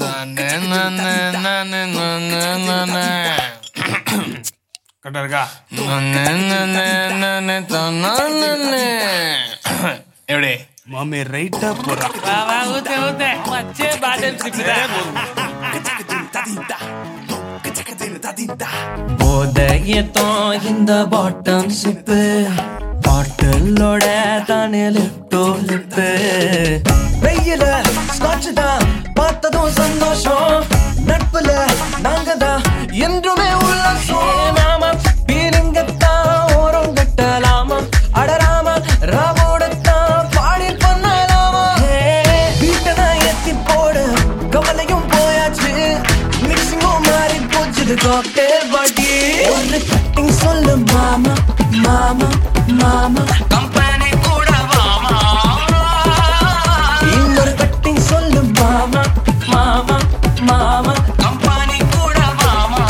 கரெக்டா இருக்கா எப்படி மாமி ரைட்டா போறா வா வா ஊத்து ஊத்து மச்சே பாட்டில் சிக்குதா போதையத்தான் இந்த பாட்டம் சிப்பு பாட்டிலோட தானே லிப்டோ லிப்பு வெயில ஸ்காட்ச் தான் பார்த்ததும் சந்தோஷம் நட்புல நாங்க தான் என்றுமே உல்லாசம் நாம பீலிங்கத்தான் ஓரம் கட்டலாமா அடராமா ராவோடத்தான் பாடி பண்ணலாமா வீட்டை தான் ஏத்தி போடு கவலையும் போயாச்சு மிக்சிங்கும் மாறி போச்சுது காக்டேல் பாட்டி ஒரு கட்டிங் சொல்லு மாமா மாமா மாமா கம்பெனி கூட வாமா இன்னொரு கட்டிங் சொல்லு மாமா மாமா மாமா கம்பெனி கூட வாமா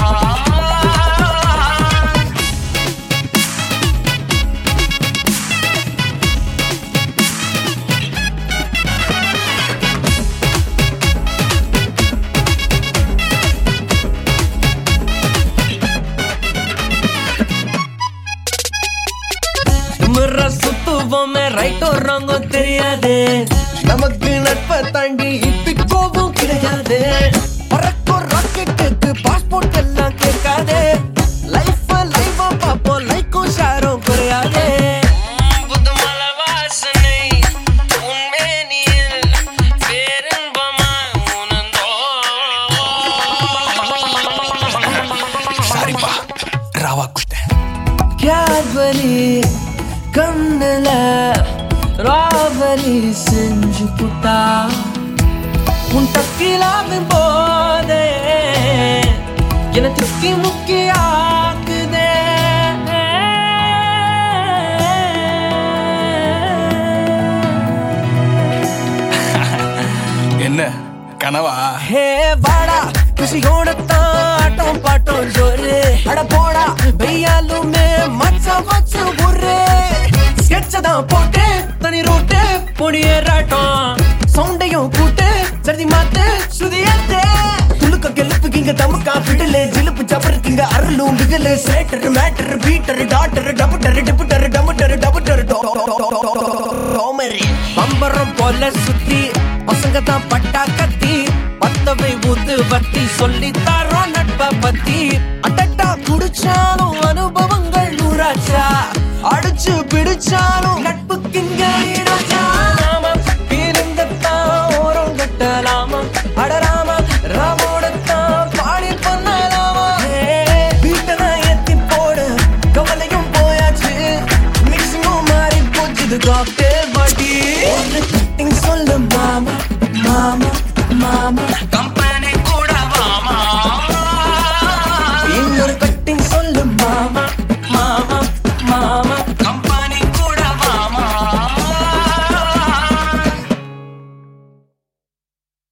திமிர சுத்துவோமே ரைட்டோ ராங்கோ தெரியாது நமக்கு நட்பை தாண்டி இப்பி கோபம் கிடையாது பறக்கும் ராக்கெட்டுக்கு பாஸ்போர்ட் எல்லாம் கேட்காது லைஃப் லைவா பாப்போம் லைக்கும் ஷேரும் குறையாது புதுமலை வாசனை உன்மேனியில் பேரின்பமாய் உணர்ந்தோ சாரிப்பா ராவா குஷ்டேன் கேட்வலி கண்ணுல ராவலி செஞ்சு புட்டா உன் தக்கிலாவின் போதே என துக்கி முக்கி ஆக்குதே என்ன கனவா ஹே வாடா குஷியோட ஆட்டம் பாட்டம் ஜோரு அட போடா வெய்யாலுமே மச்ச மச்ச ஒரு ஸ்கெட்ச தான் போட்டு தனி ரூட்டு பொடியேறாட்டம் சவுண்டையும் கூட்டு சரி மாத்து சுதியத்து துளுக்க கெலுப்புக்கு இங்க தமுக்கா பிடலு ஜிலுப்பு ஜபருக்கு இங்க அருளும் பிகலு சேட்டர் மேட்டர் பீட்டர் டாட்டர் டபுட்டர் டிபுட்டர் டமுட்டர் டபுட்டர் ரோமரி பம்பரம் போல சுத்தி பசங்க தான் பட்டா கத்தி பத்தவை ஊத்து வத்தி சொல்லி தரோம் நட்ப பத்தி அட்டட்டா குடிச்சாலும் அனுபவங்கள் நூறாச்சா அடிச்சு பிடிச்சாலும் நட்புக்கு இங்க ஈடாச்சா நாம பீருங்கத்தான் ஓரம் கட்டலாமா அடராமா ராமோடத்தான் பாடி பண்ணலாமா வீட்டை தான் ஏத்தி போடு கவலையும் போயாச்சு மிக்சிங்கும் மாறி போச்சுது காக்டேல் பாட்டி ஒரு கட்டிங் சொல்லு மாமா மாமா மாமா